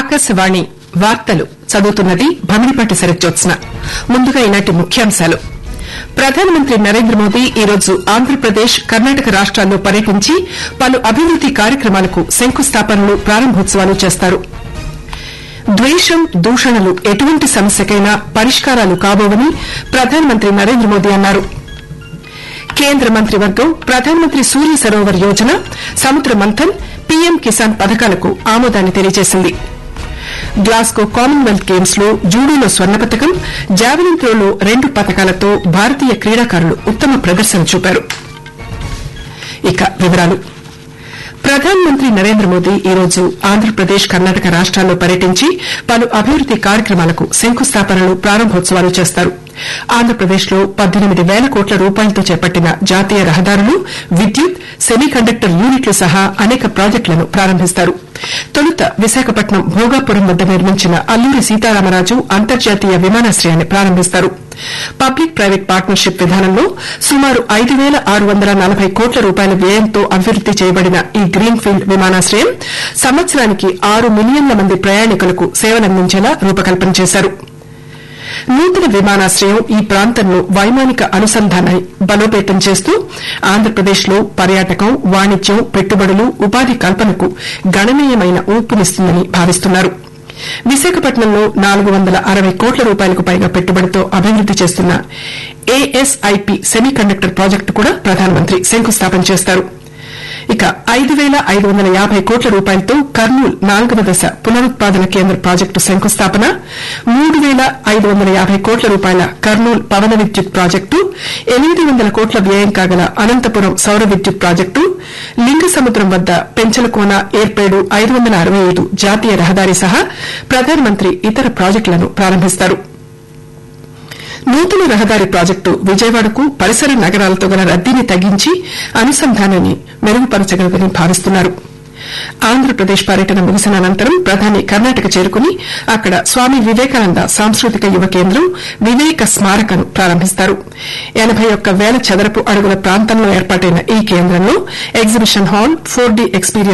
ఆకాశవాణి వార్తలు చదువుతున్నది భమిడిపాటి శరత్జోత్స్న ముందుగా ఈనాటి ముఖ్యాంశాలు ప్రధానమంత్రి నరేంద్ర మోదీ ఈరోజు ఆంధ్రప్రదేశ్ కర్ణాటక రాష్ట్రాల్లో పర్యటించి పలు అభివృద్ది కార్యక్రమాలకు శంకుస్థాపనలు ప్రారంభోత్సవాలు చేస్తారు ద్వేషం దూషణలు ఎటువంటి సమస్యకైనా పరిష్కారాలు కాబోవని ప్రధానమంత్రి నరేంద్ర మోదీ అన్నారు కేంద్ర మంత్రివర్గం ప్రధానమంత్రి సూర్య సరోవర్ యోజన సముద్ర మంథన్ పీఎం కిసాన్ పథకాలకు ఆమోదాన్ని తెలియజేసింది గ్లాస్గో కామన్వెల్త్ గేమ్స్ లో జూడోలో స్వర్ణ పతకం జావెలిన్ త్రోలో రెండు పతకాలతో భారతీయ క్రీడాకారులు ఉత్తమ ప్రదర్శన చూపారు ఇక వివరాలు ప్రధానమంత్రి నరేంద్ర మోదీ ఈరోజు ఆంధ్రప్రదేశ్ కర్ణాటక రాష్ట్రాల్లో పర్యటించి పలు అభివృద్ది కార్యక్రమాలకు శంకుస్థాపనలు ప్రారంభోత్సవాలు చేస్తారు ఆంధ్రప్రదేశ్లో పద్దెనిమిది పేల కోట్ల రూపాయలతో చేపట్టిన జాతీయ రహదారులు విద్యుత్ సెమీ కండక్టర్ యూనిట్లు సహా అనేక ప్రాజెక్టులను ప్రారంభిస్తారు తొలుత విశాఖపట్నం భోగాపురం వద్ద నిర్మించిన అల్లూరి సీతారామరాజు అంతర్జాతీయ విమానాశ్రయాన్ని ప్రారంభిస్తారు పబ్లిక్ ప్రైవేట్ పార్ట్నర్షిప్ విధానంలో సుమారు ఐదు పేల ఆరు వందల నలభై కోట్ల రూపాయల వ్యయంతో అభివృద్ది చేయబడిన ఈ గ్రీన్ ఫీల్డ్ విమానాశ్రయం సంవత్సరానికి ఆరు మిలియన్ల మంది ప్రయాణికులకు సేవలందించేలా రూపకల్పన చేశారు నూతన విమానాశ్రయం ఈ ప్రాంతంలో వైమానిక అనుసంధానాన్ని బలోపేతం చేస్తూ ఆంధ్రప్రదేశ్లో పర్యాటకం వాణిజ్యం పెట్టుబడులు ఉపాధి కల్పనకు గణనీయమైన ఊపునిస్తుందని భావిస్తున్నారు విశాఖపట్నంలో నాలుగు వందల అరవై కోట్ల రూపాయలకు పైగా పెట్టుబడితో అభివృద్ది చేస్తున్న ఏఎస్ఐపి సెమీ కండక్టర్ ప్రాజెక్టు కూడా ప్రధానమంత్రి శంకుస్థాపన చేస్తారు ఇక ఐదు పేల ఐదు వందల యాబై కోట్ల రూపాయలతో కర్నూల్ నాల్గవ దశ పునరుత్పాదన కేంద్ర ప్రాజెక్టు శంకుస్థాపన మూడు పేల ఐదు వందల యాబై కోట్ల రూపాయల కర్నూల్ పవన విద్యుత్ ప్రాజెక్టు ఎనిమిది వందల కోట్ల వ్యయం కాగల అనంతపురం సౌర విద్యుత్ ప్రాజెక్టు లింగసముద్రం వద్ద పెంచలకోన ఏర్పేడు ఐదు వందల అరవై ఐదు జాతీయ రహదారి సహా ప్రధానమంత్రి ఇతర ప్రాజెక్టులను ప్రారంభిస్తారు నూతన రహదారి ప్రాజెక్టు విజయవాడకు పరిసర నగరాలతో గల రద్దీని తగ్గించి అనుసంధానాన్ని మెరుగుపరచగలదని భావిస్తున్నారు ఆంధ్రప్రదేశ్ పర్యటన ముగిసిన అనంతరం ప్రధాని కర్ణాటక చేరుకుని అక్కడ స్వామి వివేకానంద సాంస్కృతిక యువ కేంద్రం వివేక స్మారకను ప్రారంభిస్తారు ఎనబై ఒక్క పేల చదరపు అడుగుల ప్రాంతంలో ఏర్పాటైన ఈ కేంద్రంలో exhibition hall four D experience